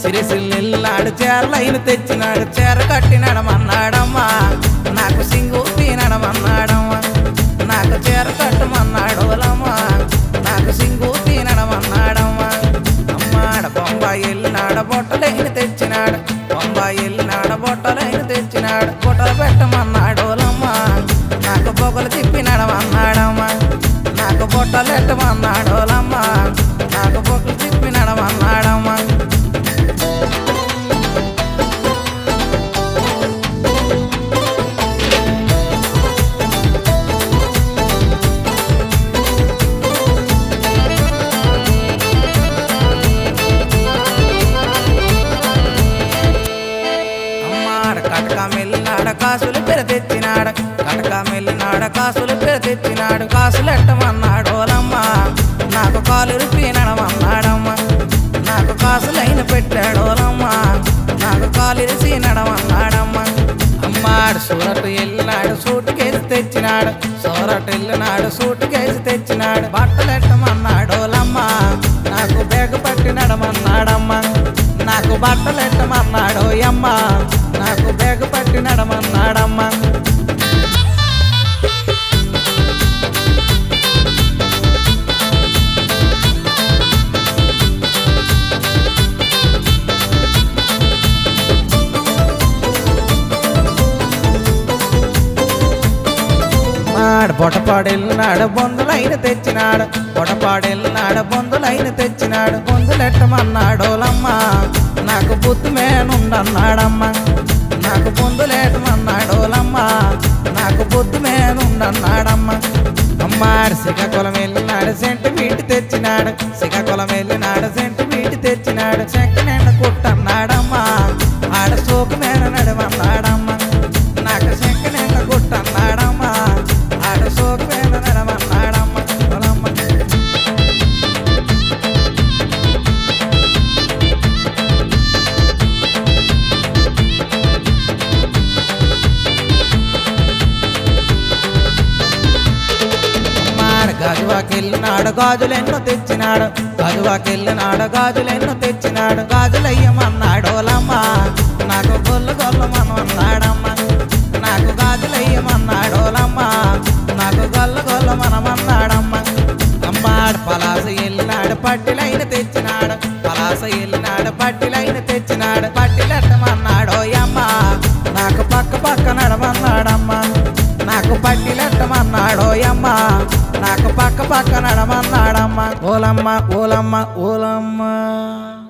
సిరిసిల్లాడు చీరలైన తెచ్చినాడు చీర కట్టినడమన్నాడమ్మా నాకు సింగు పీనడమన్నాడమ్మా నాకు చీర కట్టమన్నాడు ఓలమ్మా నాకు సింగు పీనడమన్నాడమ్మా అమ్మాడ బొంబాయి వెళ్ళినాడ బొట్టలైన తెచ్చినాడు బొంబాయి వెళ్ళినాడ బొట్టలైన తెచ్చినాడు బొట్టలు పెట్టమన్నాడు ఓలమ్మా నాకు బొగలు తిప్పినడమన్నాడమ్మా నాకు బొట్టలు పెట్టమన్నాడు ఓలమ్మా నాకు బొగలు తిప్పినడమన్నాడమ్మా అమ్మాడ కటక మెల్లినాడ కాసులు పెర తెచ్చినాడ కటక మెల్లినాడ కాసులు పెర తెచ్చినాడు కాసులు ఎట్టమన్నాడు ఓలమ్మ నాకు కాలు రుపినడమన్నాడమ్మ నాకు కాసులైన పెట్టాడు ఓలమ్మ నాకు కాలు ఇరిసినడమన్నాడమ్మ అమ్మాడు సూరట్ వెళ్ళినాడు సూటు కేసి తెచ్చినాడు సూరట్ వెళ్ళినాడు సూటు కేసి తెచ్చినాడు బట్టలు ఎట్టమన్నాడు ఓలమ్మ నాకు బేగ పట్టినడమన్నాడమ్మ నాకు బట్టలు ఎట్టమన్నాడు అమ్మ నాకు బేగ పట్టి నడమన్నాడమ్మ మాడు బొటపాడెళ్ళినాడు బొందులైన తెచ్చినాడు బొటపాడెళ్ళినాడు బొందులైన తెచ్చినాడు బొందులెట్టమన్నాడు ఓలమ్మ నాకు బుద్ధి మేనుండన్నాడమ్మ నాకు బొందులేటమన్నాడు ఓలమ్మ నాకు బుద్ధి మేనుండన్నాడమ్మ అమ్మాడు శ్రీకాకుళం వెళ్ళినాడు సెంటు మీటి తెచ్చినాడు శ్రీకాకుళం వెళ్ళినాడు సెంటు మీటి తెచ్చినాడు చెక్క నిండ కుట్టన్నాడమ్మా ఆడ సోకు మీద నడమన్నాడమ్మ నాకు చెక్క నిండ కుట్టన్నాడమ్మా ఆడ సోకు మీద నడమన్నాడమ్మ ఓలమ్మ మాడ గాజువాకెళ్ళినాడు గాజులెన్నో తెచ్చినాడు గాజువాకెళ్ళినాడు గాజులెన్నో తెచ్చినాడు గాజులయ్యమన్నాడు ఓలమ్మ నాకు గొల్లు గొల్లమనమన్నాడమ్మ నాకు గాజులయ్యమన్నాడు ఓలమ్మ నాకు గొల్ల గొల్లమనమన్నాడమ్మ అమ్మాడు పలాస వెళ్ళినాడు పట్టిలైన తెచ్చినాడు పలాస వెళ్ళినాడు పట్టిలైన తెచ్చినాడు పట్టిలెట్టమన్నాడు అమ్మ నాకు పక్క పక్క నడమన్నాడమ్మ నాకు పట్టిలెట్టమన్నాడో అమ్మ నాకు పక్క పక్క నడమన్నాడమ్మ ఓలమ్మ ఓలమ్మ ఓలమ్మ